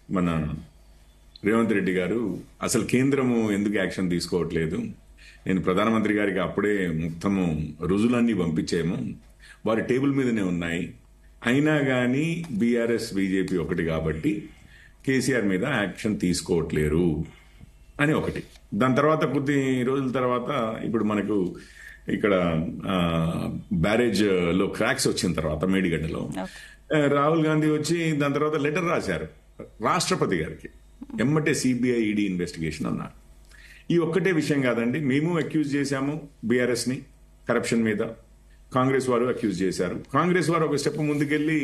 మన రేవంత్ రెడ్డి గారు అసలు కేంద్రము ఎందుకు యాక్షన్ తీసుకోవట్లేదు నేను ప్రధానమంత్రి గారికి అప్పుడే మొత్తము రుజులన్నీ పంపించాము వారి టేబుల్ మీదనే ఉన్నాయి అయినా కానీ బీఆర్ఎస్ బీజేపీ ఒకటి కాబట్టి కేసీఆర్ మీద యాక్షన్ తీసుకోవట్లేరు అని ఒకటి దాని తర్వాత కొద్ది రోజుల తర్వాత ఇప్పుడు మనకు ఇక్కడ ఆ, బ్యారేజ్ లో క్రాక్స్ వచ్చిన తర్వాత మేడిగడ్డలో ఆ, రాహుల్ గాంధీ వచ్చి దాని తర్వాత లెటర్ రాశారు రాష్ట్రపతి గారికి ఎమ్మటే సిబిఐ ఈడీ ఇన్వెస్టిగేషన్ అన్నారు ఈ ఒక్కటే విషయం కాదండి మేము అక్యూజ్ చేశాము బీఆర్ఎస్ ని కరప్షన్ మీద కాంగ్రెస్ వారు అక్యూజ్ చేశారు కాంగ్రెస్ వారు ఒక స్టెప్ ముందుకెళ్లి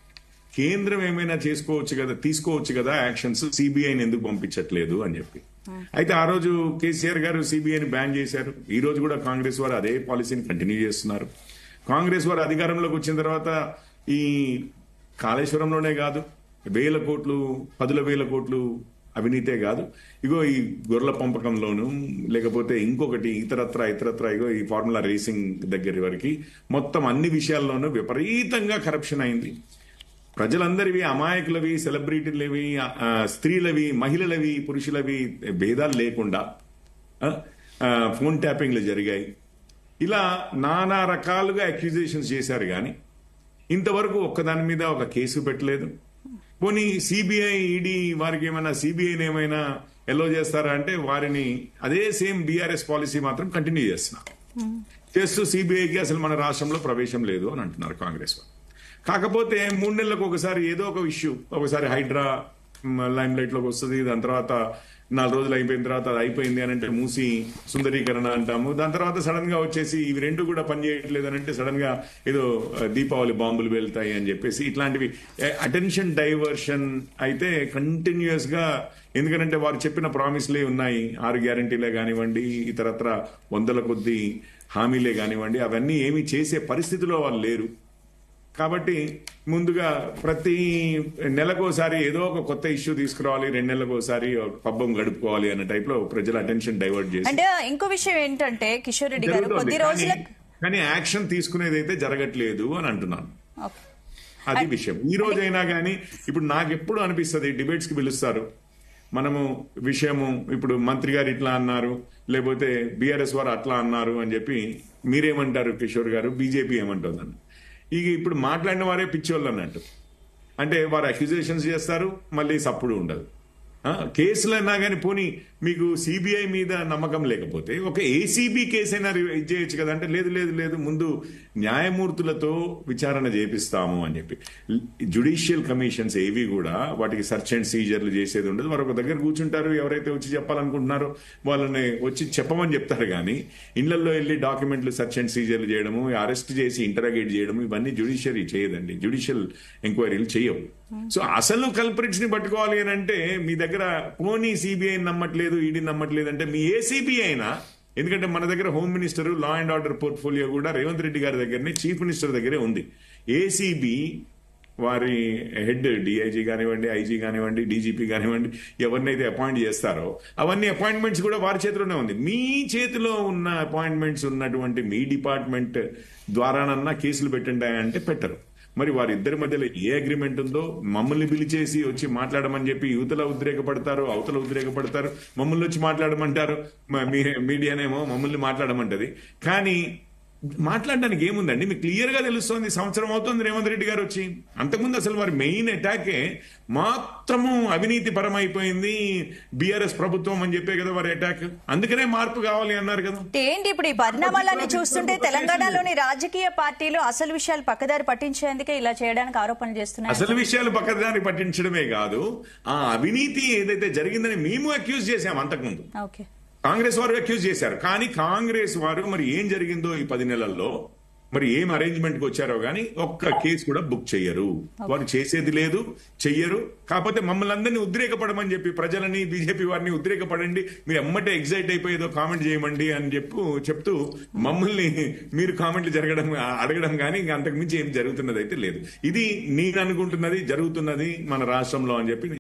కేంద్రం ఏమైనా చేసుకోవచ్చు కదా తీసుకోవచ్చు కదా యాక్షన్స్ సిబిఐని ఎందుకు పంపించట్లేదు అని చెప్పి అయితే ఆ రోజు కేసీఆర్ గారు సిబిఐని బ్యాన్ చేశారు ఈ రోజు కూడా కాంగ్రెస్ వారు అదే పాలసీని కంటిన్యూ చేస్తున్నారు కాంగ్రెస్ వారు అధికారంలోకి వచ్చిన తర్వాత ఈ కాళేశ్వరంలోనే కాదు వేల కోట్లు పదుల వేల కోట్లు అవినీతే కాదు ఇగో ఈ గొర్రెల పంపకంలోను లేకపోతే ఇంకొకటి ఇతరత్ర ఇతరత్ర ఇగో ఈ ఫార్ములా రేసింగ్ దగ్గర వరకు మొత్తం అన్ని విషయాల్లోనూ విపరీతంగా కరప్షన్ అయింది ప్రజలందరివి అమాయకులవి సెలబ్రిటీలవి ఆ, స్త్రీలవి మహిళలవి పురుషులవి భేదాలు లేకుండా ఆ, ఆ, ఫోన్ ట్యాపింగ్లు జరిగాయి ఇలా నానా రకాలుగా అక్యూజేషన్స్ చేశారు కానీ ఇంతవరకు ఒక్కదాని మీద ఒక కేసు పెట్టలేదు పోనీ సిబిఐ ఈడీ వారికి ఏమైనా సిబిఐని ఏమైనా ఎల్లో చేస్తారా అంటే వారిని అదే సేమ్ బీఆర్ఎస్ పాలసీ మాత్రం కంటిన్యూ చేస్తున్నారు చేస్తూ సిబిఐకి అసలు మన రాష్ట్రంలో ప్రవేశం లేదు అని అంటున్నారు కాంగ్రెస్ వాళ్ళు కాకపోతే మూడు నెలలకు ఒకసారి ఏదో ఒక ఇష్యూ ఒకసారి హైడ్రా లైమ్ లైట్ లోకి వస్తుంది దాని తర్వాత నాలుగు రోజులు అయిపోయిన తర్వాత అది అయిపోయింది అని అంటే మూసి సుందరీకరణ అంటాము దాని తర్వాత సడన్ గా వచ్చేసి ఇవి రెండు కూడా పనిచేయట్లేదు అని అంటే సడన్ గా ఏదో ఆ, దీపావళి బాంబులు వెళ్తాయి అని చెప్పేసి ఇట్లాంటివి అటెన్షన్ డైవర్షన్ అయితే కంటిన్యూస్ గా ఎందుకంటే వారు చెప్పిన ప్రామిస్లే ఉన్నాయి ఆరు గ్యారంటీలే కానివ్వండి ఇతరత్ర వందల కొద్ది హామీలే కానివ్వండి అవన్నీ ఏమీ చేసే పరిస్థితిలో వాళ్ళు లేరు కాబట్టి ముందుగా ప్రతి నెలకోసారి ఏదో ఒక కొత్త ఇష్యూ తీసుకురావాలి రెండు నెలలకోసారి ఒక పబ్బం గడుపుకోవాలి అనే టైప్ లో ప్రజల అటెన్షన్ డైవర్ట్ చేసి అంటే ఇంకో విషయం ఏంటంటే కిషోర్ రెడ్డి గారు జరుగుతోంది. కొద్ది కానీ- రోజుల కానీ యాక్షన్ తీసుకునేది అయితే జరగట్లేదు అని అంటున్నాను ఓకే. అది విషయం ఈ రోజైనా కానీ ఇప్పుడు నాకు ఎప్పుడు అనిపిస్తుంది డిబేట్స్ కి పిలుస్తారు మనము విషయము ఇప్పుడు మంత్రి గారు ఇట్లా అన్నారు లేకపోతే బీఆర్ఎస్ వారు అట్లా అన్నారు అని చెప్పి మీరేమంటారు కిషోర్ గారు బీజేపీ ఏమంటుందని ఇక ఇప్పుడు మాట్లాడిన వారే పిచ్చోళ్ళు అన్నట్టు అంటే వారు అక్యూజేషన్స్ చేస్తారు మళ్ళీ సప్పుడు ఉండదు ఆ, కేసులన్నా కానీ పోనీ మీకు సిబిఐ మీద నమ్మకం లేకపోతే ఒక ఏసీబీ కేసైనా రి- ఇది చేయొచ్చు కదా అంటే లేదు లేదు లేదు ముందు న్యాయమూర్తులతో విచారణ చేపిస్తాము అని చెప్పి జుడిషియల్ కమిషన్స్ ఏవి కూడా వాటికి సర్చ్ అండ్ సీజర్లు చేసేది ఉండదు వారు ఒక దగ్గర కూర్చుంటారు ఎవరైతే వచ్చి చెప్పాలనుకుంటున్నారో వాళ్ళని వచ్చి చెప్పమని చెప్తారు కానీ ఇళ్లలో వెళ్ళి డాక్యుమెంట్లు సర్చ్ అండ్ సీజర్లు చేయడము అరెస్ట్ చేసి ఇంటరాగేట్ చేయడము ఇవన్నీ జుడిషియరీ చేయదండి జుడిషియల్ ఎంక్వైరీలు చేయవు సో అసలు కల్పరిట్స్ ని పట్టుకోవాలి అని అంటే మీ దగ్గర పోనీ సిబిఐ నమ్మట్లేదు ఈడీ నమ్మట్లేదు అంటే మీ ఏసీబీ అయినా ఎందుకంటే మన దగ్గర home minister law and order portfolio కూడా రేవంత్ రెడ్డి గారి దగ్గరనే చీఫ్ మినిస్టర్ దగ్గరే ఉంది ఏసీబీ వారి హెడ్ డిఐజీ కానివ్వండి ఐజీ కానివ్వండి డీజీపీ కానివ్వండి ఎవరినైతే అపాయింట్ చేస్తారో అవన్నీ అపాయింట్మెంట్స్ కూడా వారి చేతిలోనే ఉంది మీ చేతిలో ఉన్న అపాయింట్మెంట్స్ ఉన్నటువంటి మీ డిపార్ట్మెంట్ ద్వారానన్నా కేసులు పెట్టండి అంటే పెట్టరు మరి వారిద్దరి మధ్యలో ఏ అగ్రిమెంట్ ఉందో మమ్మల్ని పిలిచేసి వచ్చి మాట్లాడమని చెప్పి యువతల ఉద్రేకపడతారు అవతల ఉద్రేకపడతారు మమ్మల్ని వచ్చి మాట్లాడమంటారు మ- మీ మీడియానేమో మమ్మల్ని మాట్లాడమంటది కానీ మాట్లాడడానికి ఏముందండి మీకు క్లియర్ గా తెలుస్తోంది సంవత్సరం అవుతుంది రేవంత్ రెడ్డి గారు వచ్చి అంతకుముందు అసలు వారి మెయిన్ అటాకే మాత్రము అవినీతి పరమైపోయింది బీఆర్ఎస్ ప్రభుత్వం అని చెప్పే కదా వారి అటాక్ అందుకనే మార్పు కావాలి అన్నారు కదా అంటే ఏంటి ఇప్పుడు ఈ పరిణామాలన్నీ చూస్తుంటే తెలంగాణలోని రాజకీయ పార్టీలు అసలు విషయాలు పక్కదారి పట్టించేందుకే ఇలా చేయడానికి ఆరోపణలు చేస్తున్నాయి అసలు విషయాలు పక్కదారి పట్టించడమే కాదు ఆ అవినీతి ఏదైతే జరిగిందని మేము అక్యూజ్ చేశాం అంతకుముందు ఓకే కాంగ్రెస్ వారు అక్యూజ్ చేశారు కానీ కాంగ్రెస్ వారు మరి ఏం జరిగిందో ఈ పది నెలల్లో మరి ఏం అరేంజ్మెంట్ కి వచ్చారో గానీ ఒక్క కేసు కూడా బుక్ చెయ్యరు వారు చేసేది లేదు చెయ్యరు కాకపోతే మమ్మల్ని అందరినీ ఉద్రేకపడమని చెప్పి ప్రజలని బీజేపీ వారిని ఉద్రేకపడండి మీరు ఎమ్మటే ఎగ్జైట్ అయిపోయేదో కామెంట్ చేయమండి అని చెప్పు చెప్తూ మమ్మల్ని మీరు కామెంట్లు జరగడం అడగడం కానీ ఇంకా అంతకు మించి ఏం జరుగుతున్నది అయితే లేదు ఇది నేను అనుకుంటున్నది జరుగుతున్నది మన రాష్ట్రంలో అని చెప్పి